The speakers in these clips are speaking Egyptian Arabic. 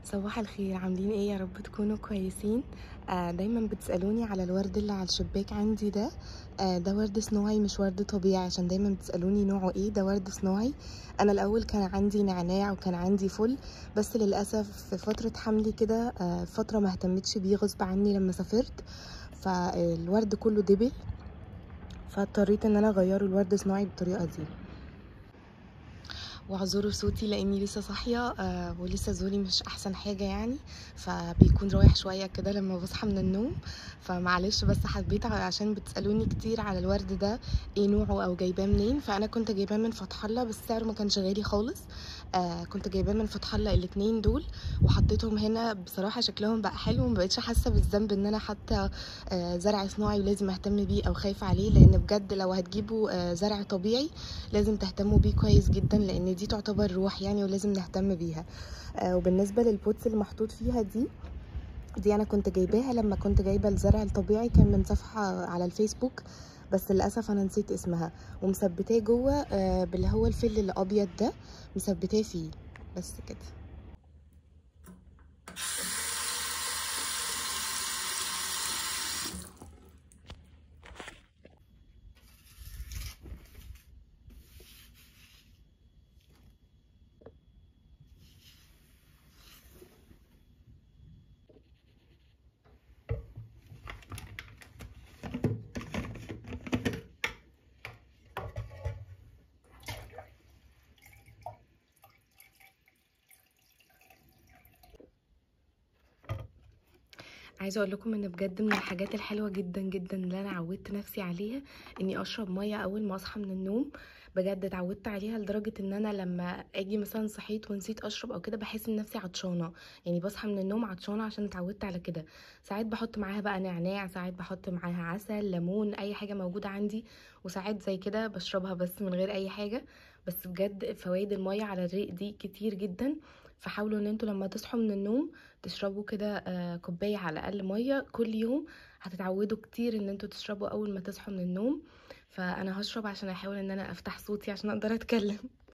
صباح الخير عاملين ايه يا رب تكونوا كويسين آه دايما بتسالوني على الورد اللي على الشباك عندي ده آه ده ورد صناعي مش ورد طبيعي عشان دايما بتسالوني نوعه ايه ده ورد صناعي انا الاول كان عندي نعناع وكان عندي فل بس للاسف في فتره حملي كده آه فتره ما اهتمتش بيه غصب عني لما سافرت فالورد كله دبل فاضطريت ان انا اغيره الورد صناعي بالطريقه دي واعذروا صوتي لاني لسه صاحيه آه ولسه زوري مش احسن حاجه يعني فبيكون رايح شويه كده لما بصحى من النوم فمعلش بس حبيت عشان بتسالوني كتير على الورد ده ايه نوعه او جايباه منين فانا كنت جايباه من فتح الله بس سعره ما كانش غالي خالص آه كنت جايباه من فتح الله الاتنين دول وحطيتهم هنا بصراحه شكلهم بقى حلو ومبقتش حاسه بالذنب ان انا حاطه آه زرع صناعي ولازم اهتم بيه او خايفه عليه لان بجد لو هتجيبوا آه زرع طبيعي لازم تهتموا بيه كويس جدا لان دي تعتبر روح يعني ولازم نهتم بيها آه وبالنسبه للبوتس اللي محطوط فيها دي دي انا كنت جايباها لما كنت جايبه الزرع الطبيعي كان من صفحه على الفيسبوك بس للاسف انا نسيت اسمها ومثبتاه جوه آه باللي هو الفل الابيض ده مثبتاه فيه بس كده عايزه اقول لكم ان بجد من الحاجات الحلوه جدا جدا اللي انا عودت نفسي عليها اني اشرب ميه اول ما اصحى من النوم بجد اتعودت عليها لدرجه ان انا لما اجي مثلا صحيت ونسيت اشرب او كده بحس ان نفسي عطشانه يعني بصحى من النوم عطشانه عشان اتعودت على كده ساعات بحط معاها بقى نعناع ساعات بحط معاها عسل ليمون اي حاجه موجوده عندي وساعات زي كده بشربها بس من غير اي حاجه بس بجد فوائد الميه على الريق دي كتير جدا فحاولوا ان انتوا لما تصحوا من النوم تشربوا كده آه كوبايه على الاقل ميه كل يوم هتتعودوا كتير ان انتوا تشربوا اول ما تصحوا من النوم فانا هشرب عشان احاول ان انا افتح صوتي عشان اقدر اتكلم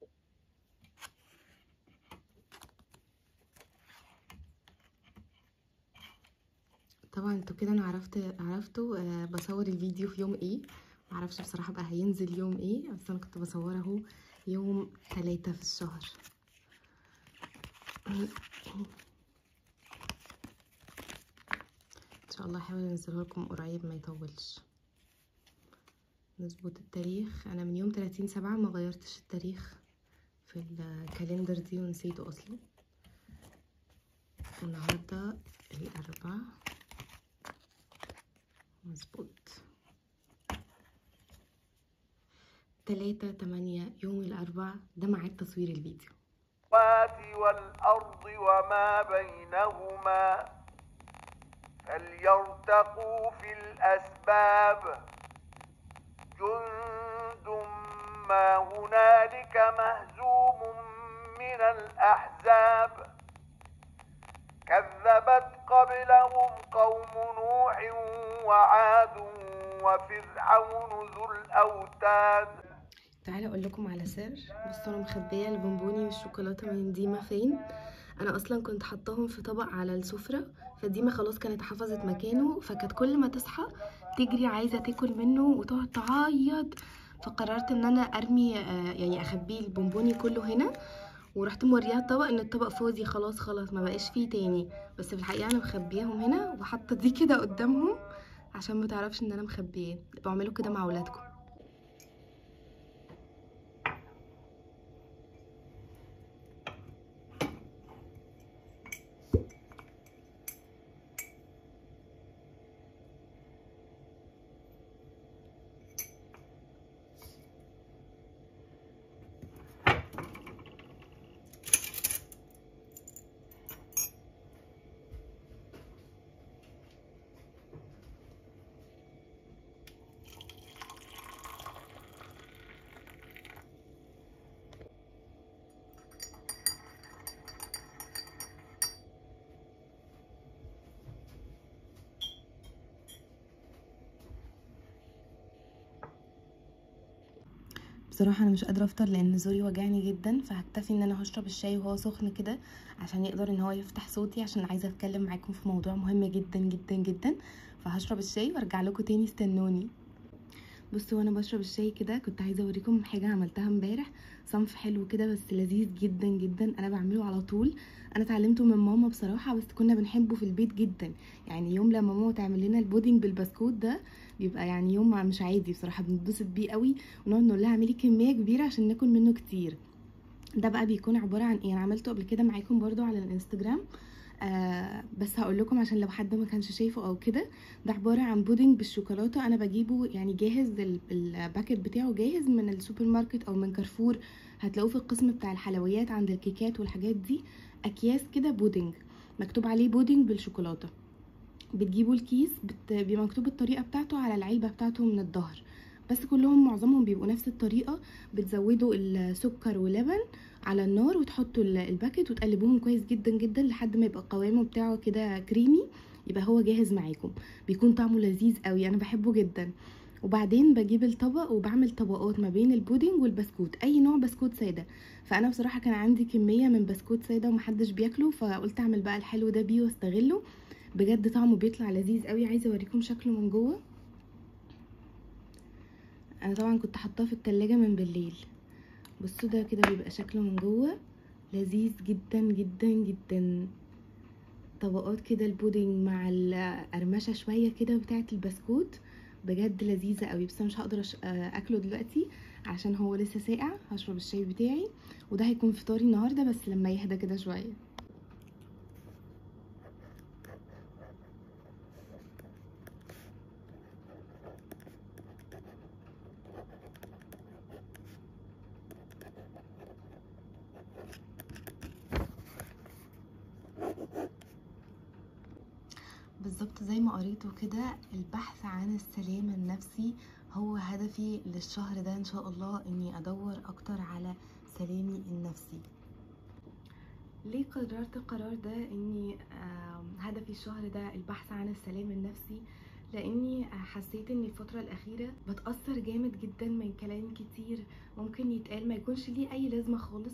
طبعا انتوا كده انا عرفت عرفتوا آه بصور الفيديو في يوم ايه معرفش بصراحه بقى هينزل يوم ايه بس انا كنت بصوره اهو يوم ثلاثة في الشهر ان شاء الله هحاول انزله لكم قريب ما يطولش نظبط التاريخ انا من يوم 30 سبعة ما غيرتش التاريخ في الكالندر دي ونسيته اصلا النهارده الاربعاء مظبوط تلاتة تمانية يوم الأربعاء ده ميعاد تصوير الفيديو والأرض وما بينهما فليرتقوا في الأسباب جند ما هنالك مهزوم من الأحزاب كذبت قبلهم قوم نوح وعاد وفرعون ذو الأوتاد تعالى اقول لكم على سر بصوا انا مخبيه البونبوني والشوكولاته من ديما فين انا اصلا كنت حطاهم في طبق على السفره فديما خلاص كانت حفظت مكانه فكانت كل ما تصحى تجري عايزه تاكل منه وتقعد تعيط فقررت ان انا ارمي يعني اخبيه البونبوني كله هنا ورحت موريها الطبق ان الطبق فاضي خلاص خلاص ما بقاش فيه تاني بس في الحقيقه انا مخبياهم هنا وحاطه دي كده قدامهم عشان ما تعرفش ان انا مخبياه بعملوا كده مع اولادكم بصراحه انا مش قادره افطر لان زوري وجعني جدا فهكتفي ان انا هشرب الشاي وهو سخن كده عشان يقدر ان هو يفتح صوتي عشان عايزه اتكلم معاكم في موضوع مهم جدا جدا جدا فهشرب الشاي وارجع لكم تاني استنوني بصوا وانا بشرب الشاي كده كنت عايزه اوريكم حاجه عملتها امبارح صنف حلو كده بس لذيذ جدا جدا انا بعمله على طول انا اتعلمته من ماما بصراحه بس كنا بنحبه في البيت جدا يعني يوم لما ماما تعمل لنا البودنج بالبسكوت ده بيبقى يعني يوم مش عادي بصراحه بنتبسط بيه قوي ونقعد نقول لها اعملي كميه كبيره عشان ناكل منه كتير ده بقى بيكون عباره عن ايه انا عملته قبل كده معاكم برضو على الانستجرام آه بس هقول لكم عشان لو حد ما كانش شايفه او كده ده عباره عن بودنج بالشوكولاته انا بجيبه يعني جاهز الباكت بتاعه جاهز من السوبر ماركت او من كارفور هتلاقوه في القسم بتاع الحلويات عند الكيكات والحاجات دي اكياس كده بودنج مكتوب عليه بودنج بالشوكولاته بتجيبوا الكيس بت... بيبقى مكتوب الطريقه بتاعته على العلبه بتاعته من الظهر بس كلهم معظمهم بيبقوا نفس الطريقه بتزودوا السكر ولبن على النار وتحطوا الباكت وتقلبوهم كويس جدا جدا لحد ما يبقى قوامه بتاعه كده كريمي يبقى هو جاهز معاكم بيكون طعمه لذيذ قوي انا بحبه جدا وبعدين بجيب الطبق وبعمل طبقات ما بين البودنج والبسكوت اي نوع بسكوت ساده فانا بصراحه كان عندي كميه من بسكوت ساده ومحدش بياكله فقلت اعمل بقى الحلو ده بيه واستغله بجد طعمه بيطلع لذيذ قوي عايزه اوريكم شكله من جوه انا طبعا كنت حاطاه في التلاجة من بالليل بصوا ده كده بيبقى شكله من جوه لذيذ جدا جدا جدا طبقات كده البودنج مع القرمشه شويه كده بتاعه البسكوت بجد لذيذه قوي بس انا مش هقدر اكله دلوقتي عشان هو لسه ساقع هشرب الشاي بتاعي وده هيكون فطاري النهارده بس لما يهدى كده شويه بالظبط زي ما قريته كده البحث عن السلام النفسي هو هدفي للشهر ده ان شاء الله اني ادور اكتر على سلامي النفسي ليه قررت القرار ده اني هدفي الشهر ده البحث عن السلام النفسي لاني حسيت ان الفتره الاخيره بتاثر جامد جدا من كلام كتير ممكن يتقال ما يكونش ليه اي لازمه خالص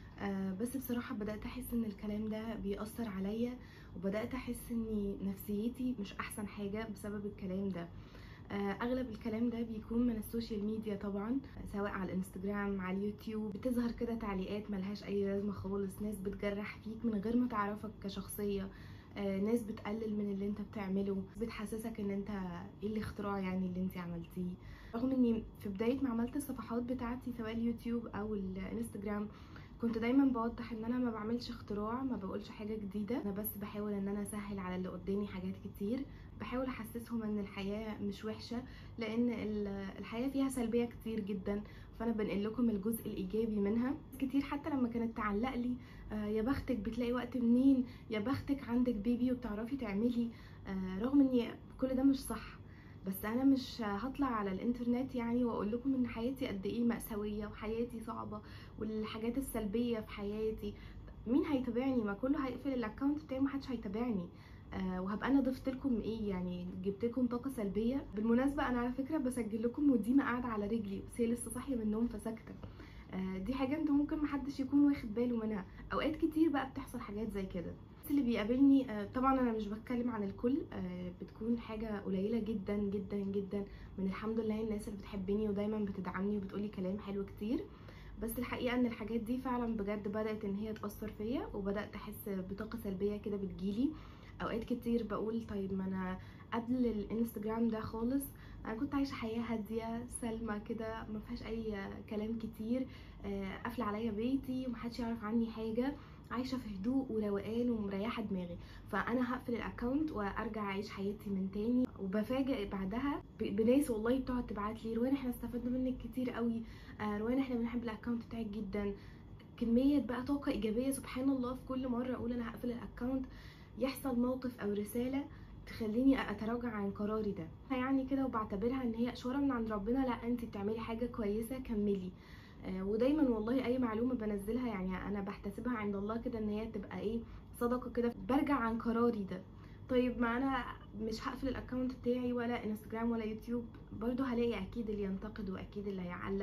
آه بس بصراحة بدأت أحس إن الكلام ده بيأثر عليا وبدأت أحس إن نفسيتي مش أحسن حاجة بسبب الكلام ده آه أغلب الكلام ده بيكون من السوشيال ميديا طبعا سواء على الانستجرام على اليوتيوب بتظهر كده تعليقات ملهاش أي لازمة خالص ناس بتجرح فيك من غير ما تعرفك كشخصية آه ناس بتقلل من اللي انت بتعمله بتحسسك ان انت ايه الاختراع يعني اللي انت عملتيه رغم اني في بداية ما عملت الصفحات بتاعتي سواء اليوتيوب او الانستجرام كنت دايما بوضح ان انا ما بعملش اختراع ما بقولش حاجه جديده انا بس بحاول ان انا اسهل على اللي قدامي حاجات كتير بحاول احسسهم ان الحياه مش وحشه لان الحياه فيها سلبيه كتير جدا فانا بنقل لكم الجزء الايجابي منها كتير حتى لما كانت تعلق لي آه يا بختك بتلاقي وقت منين يا بختك عندك بيبي وبتعرفي تعملي آه رغم ان كل ده مش صح بس انا مش هطلع على الانترنت يعني واقول لكم ان حياتي قد ايه مأساوية وحياتي صعبة والحاجات السلبية في حياتي مين هيتابعني ما كله هيقفل الاكونت بتاعي محدش هيتابعني آه وهبقى انا ضفت لكم ايه يعني جبت لكم طاقه سلبيه بالمناسبه انا على فكره بسجل لكم وديما قاعده على رجلي بس هي لسه صاحيه من النوم فساكته آه دي حاجه انتوا ممكن محدش يكون واخد باله منها اوقات كتير بقى بتحصل حاجات زي كده اللي بيقابلني آه طبعا انا مش بتكلم عن الكل آه بتكون حاجه قليله جدا جدا جدا من الحمد لله الناس اللي بتحبني ودايما بتدعمني وبتقولي كلام حلو كتير بس الحقيقه ان الحاجات دي فعلا بجد بدات ان هي تاثر فيا وبدات احس بطاقه سلبيه كده بتجيلي اوقات كتير بقول طيب ما انا قبل الانستجرام ده خالص انا كنت عايشه حياه هاديه سلمى كده ما فيهاش اي كلام كتير قافله عليا بيتي ومحدش يعرف عني حاجه عايشه في هدوء وروقان ومريحه دماغي فانا هقفل الاكونت وارجع اعيش حياتي من تاني وبفاجئ بعدها بناس والله بتقعد تبعت لي روان احنا استفدنا منك كتير قوي آه روان احنا بنحب الاكونت بتاعك جدا كميه بقى طاقه ايجابيه سبحان الله في كل مره اقول انا هقفل الاكونت يحصل موقف او رساله تخليني اتراجع عن قراري ده يعني كده وبعتبرها ان هي اشاره من عند ربنا لا انت بتعملي حاجه كويسه كملي آه ودايما والله اي معلومه بنزلها يعني انا بحتسبها عند الله كده ان هي تبقى ايه صدقه كده برجع عن قراري ده طيب ما انا مش هقفل الاكونت بتاعي ولا انستجرام ولا يوتيوب برضو هلاقي اكيد اللي ينتقد واكيد اللي هيعلق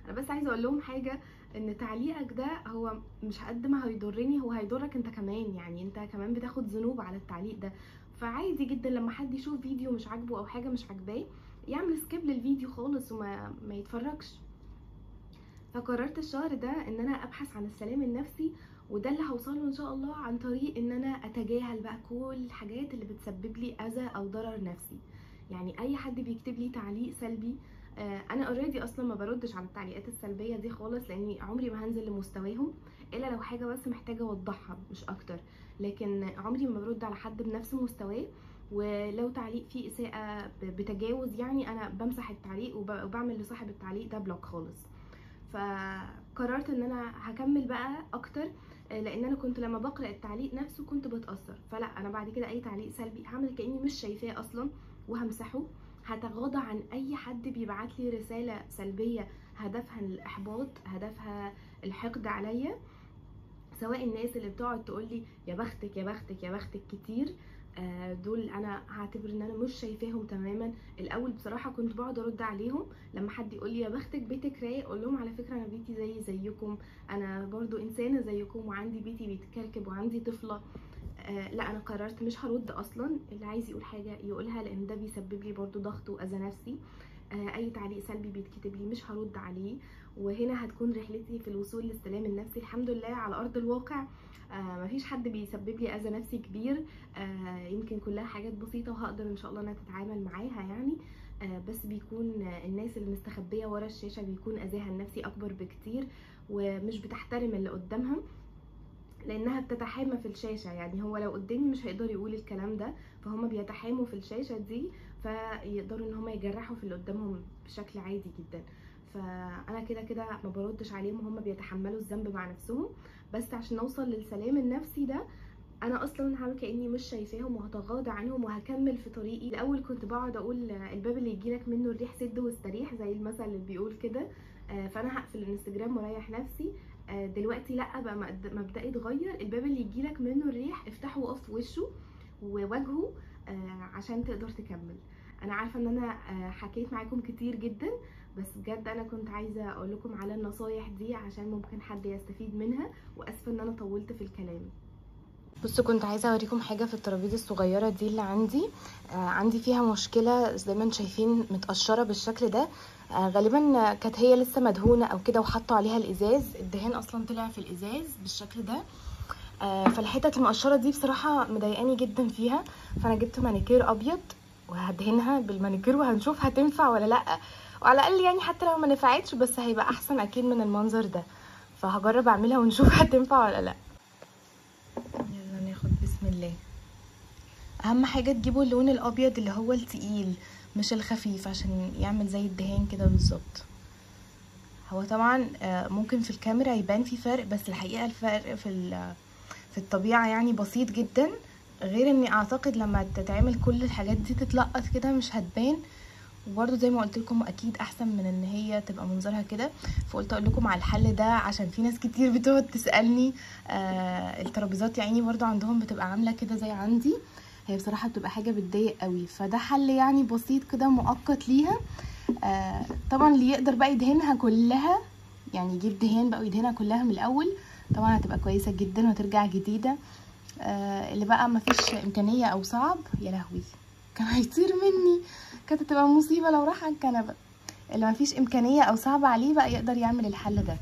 انا بس عايزه اقول لهم حاجه ان تعليقك ده هو مش قد ما هيضرني هو هيضرك انت كمان يعني انت كمان بتاخد ذنوب على التعليق ده فعادي جدا لما حد يشوف فيديو مش عاجبه او حاجه مش عاجباه يعمل سكيب للفيديو خالص وما ما يتفرجش فقررت الشهر ده ان انا ابحث عن السلام النفسي وده اللي هوصله ان شاء الله عن طريق ان انا اتجاهل بقى كل الحاجات اللي بتسبب لي اذى او ضرر نفسي يعني اي حد بيكتب لي تعليق سلبي آه، انا اوريدي اصلا ما بردش على التعليقات السلبيه دي خالص لاني عمري ما هنزل لمستواهم الا لو حاجه بس محتاجه اوضحها مش اكتر لكن عمري ما برد على حد بنفس مستواه ولو تعليق فيه اساءه ب- بتجاوز يعني انا بمسح التعليق وب- وبعمل لصاحب التعليق ده بلوك خالص فقررت ان انا هكمل بقى اكتر آه، لان انا كنت لما بقرا التعليق نفسه كنت بتاثر فلا انا بعد كده اي تعليق سلبي هعمل كاني مش شايفاه اصلا وهمسحه هتغاضى عن اي حد بيبعت لي رساله سلبيه هدفها الاحباط هدفها الحقد عليا سواء الناس اللي بتقعد تقول لي يا بختك يا بختك يا بختك كتير آه، دول انا هعتبر ان انا مش شايفاهم تماما الاول بصراحه كنت بقعد ارد عليهم لما حد يقول لي يا بختك بيتك رايق اقول لهم على فكره انا بيتي زي زيكم انا برضو انسانه زيكم وعندي بيتي بيتكركب وعندي طفله آه لا انا قررت مش هرد اصلا اللي عايز يقول حاجه يقولها لان ده بيسبب لي برضو ضغط واذى نفسي آه اي تعليق سلبي بيتكتب لي مش هرد عليه وهنا هتكون رحلتي في الوصول للسلام النفسي الحمد لله على ارض الواقع آه مفيش حد بيسبب لي اذى نفسي كبير آه يمكن كلها حاجات بسيطه وهقدر ان شاء الله انها تتعامل معاها يعني آه بس بيكون آه، الناس اللي مستخبيه ورا الشاشه بيكون اذاها النفسي اكبر بكتير ومش بتحترم اللي قدامها لانها بتتحامى في الشاشه يعني هو لو قدامي مش هيقدر يقول الكلام ده فهم بيتحاموا في الشاشه دي فيقدروا ان هم يجرحوا في اللي قدامهم بشكل عادي جدا فانا كده كده ما بردش عليهم وهم بيتحملوا الذنب مع نفسهم بس عشان اوصل للسلام النفسي ده انا اصلا هعمل كاني مش شايفاهم وهتغاضى عنهم وهكمل في طريقي الاول كنت بقعد اقول الباب اللي يجيلك منه الريح سد واستريح زي المثل اللي بيقول كده آه، فانا هقفل الانستجرام واريح نفسي آه، دلوقتي لا بقى مبد- مبدئي اتغير الباب اللي يجيلك منه الريح افتحه وقف في وشه وواجهه آه، عشان تقدر تكمل انا عارفه ان انا آه، حكيت معاكم كتير جدا بس بجد انا كنت عايزه اقول لكم على النصايح دي عشان ممكن حد يستفيد منها واسفه ان انا طولت في الكلام بصوا كنت عايزه اوريكم حاجه في الترابيزه الصغيره دي اللي عندي آه عندي فيها مشكله زي ما انتم شايفين متقشره بالشكل ده آه غالبا كانت هي لسه مدهونه او كده وحطوا عليها الازاز الدهان اصلا طلع في الازاز بالشكل ده آه فالحتت المقشره دي بصراحه مضايقاني جدا فيها فانا جبت مانيكير ابيض وهدهنها بالمانيكير وهنشوف هتنفع ولا لا وعلى الاقل يعني حتى لو ما نفعتش بس هيبقى احسن اكيد من المنظر ده فهجرب اعملها ونشوف هتنفع ولا لا يلا ناخد بسم الله اهم حاجه تجيبوا اللون الابيض اللي هو التقيل مش الخفيف عشان يعمل زي الدهان كده بالظبط هو طبعا آه، ممكن في الكاميرا يبان في فرق بس الحقيقه الفرق في ال- في الطبيعه يعني بسيط جدا غير اني اعتقد لما تتعمل كل الحاجات دي تتلقط كده مش هتبان وبرده زي ما قلت لكم اكيد احسن من ان هي تبقى منظرها كده فقلت اقول لكم على الحل ده عشان في ناس كتير بتقعد تسالني آه الترابيزات يا عيني برده عندهم بتبقى عامله كده زي عندي هي بصراحه بتبقى حاجه بتضايق قوي فده حل يعني بسيط كده مؤقت ليها آه طبعا اللي يقدر بقى يدهنها كلها يعني يجيب دهان بقى ويدهنها كلها من الاول طبعا هتبقى كويسه جدا وترجع جديده آه اللي بقى مفيش امكانيه او صعب يا لهوي كان هيطير مني كانت هتبقى مصيبه لو راح على الكنبه اللي مفيش امكانيه او صعب عليه بقى يقدر يعمل الحل ده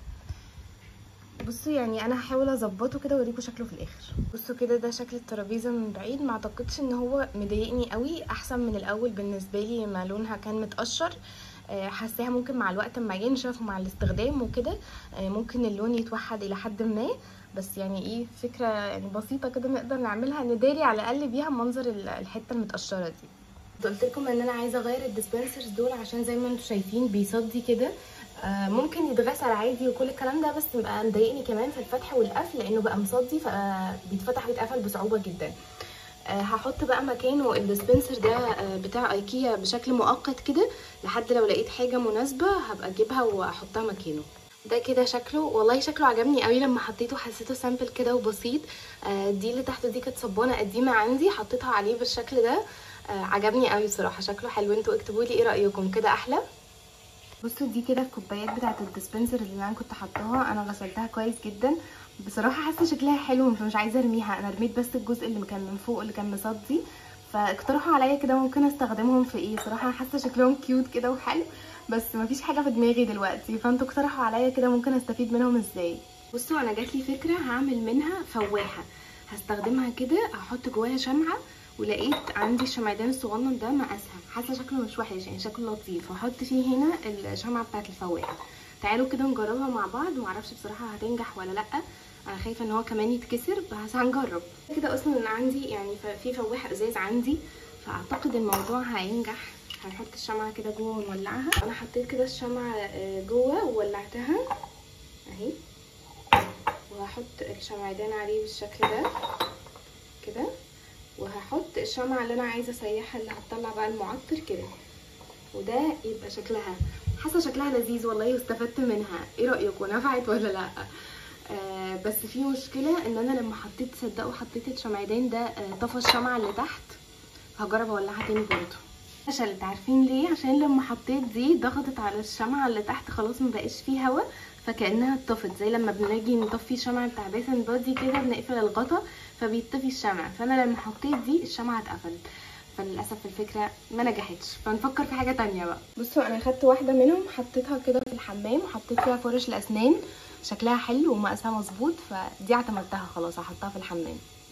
بصوا يعني انا هحاول اظبطه كده واوريكم شكله في الاخر بصوا كده ده شكل الترابيزه من بعيد ما اعتقدش ان هو مضايقني قوي احسن من الاول بالنسبه لي ما لونها كان متقشر آه، حاساها ممكن مع الوقت اما ينشف ومع الاستخدام وكده آه، ممكن اللون يتوحد الى حد ما بس يعني ايه فكره يعني بسيطه كده نقدر نعملها نداري على الاقل بيها منظر ال- الحته المتقشره دي قلت لكم ان انا عايزه اغير الديسبنسرز دول عشان زي ما انتم شايفين بيصدي كده آه ممكن يتغسل عادي وكل الكلام ده بس بقى مضايقني كمان في الفتح والقفل لانه بقى مصدي فبيتفتح ويتقفل بصعوبه جدا آه هحط بقى مكانه الديسبنسر ده آه بتاع ايكيا بشكل مؤقت كده لحد لو لقيت حاجه مناسبه هبقى اجيبها واحطها مكانه ده كده شكله والله شكله عجبني قوي لما حطيته حسيته سامبل كده وبسيط آه دي اللي تحت دي كانت صبانه قديمه عندي حطيتها عليه بالشكل ده آه عجبني قوي بصراحه شكله حلو انتوا اكتبوا لي ايه رايكم كده احلى بصوا دي كده الكوبايات بتاعه الديسبنسر اللي انا كنت حطاها انا غسلتها كويس جدا بصراحه حاسه شكلها حلو فمش عايزه ارميها انا رميت بس الجزء اللي كان من فوق اللي كان مصدي فاقترحوا عليا كده ممكن استخدمهم في ايه صراحه انا حاسه شكلهم كيوت كده وحلو بس مفيش حاجه في دماغي دلوقتي فانتوا اقترحوا عليا كده ممكن استفيد منهم ازاي بصوا انا جات لي فكره هعمل منها فواحه هستخدمها كده هحط جواها شمعه ولقيت عندي الشمعدان الصغنن ده مقاسها حاسه شكله مش وحش يعني شكله لطيف هحط فيه هنا الشمعه بتاعه الفواحه تعالوا كده نجربها مع بعض ومعرفش بصراحه هتنجح ولا لا انا خايفه ان هو كمان يتكسر بس هنجرب كده اصلا انا عندي يعني في فواحه ازاز عندي فاعتقد الموضوع هينجح هنحط الشمعه كده جوه ونولعها انا حطيت كده الشمعه جوه وولعتها اهي وهحط الشمعدان عليه بالشكل ده كده وهحط الشمعة اللي انا عايزه اسيحها اللي هتطلع بقى المعطر كده وده يبقى شكلها حاسه شكلها لذيذ والله واستفدت منها ايه رايكم نفعت ولا لا آه بس في مشكله ان انا لما حطيت صدقوا حطيت الشمعدان ده آه طفى الشمعه اللي تحت هجرب اولعها تاني برضه فشلت عارفين ليه عشان لما حطيت دي ضغطت على الشمعه اللي تحت خلاص مبقاش فيه هوا فكانها اتطفت زي لما بنيجي نطفي شمع بتاع باسن بادي كده بنقفل الغطا فبيطفي الشمع فانا لما حطيت دي الشمعه اتقفلت فللاسف الفكره ما نجحتش فنفكر في حاجه تانية بقى بصوا انا خدت واحده منهم حطيتها كده في الحمام وحطيت فيها فرش الاسنان شكلها حلو ومقاسها مظبوط فدي اعتمدتها خلاص هحطها في الحمام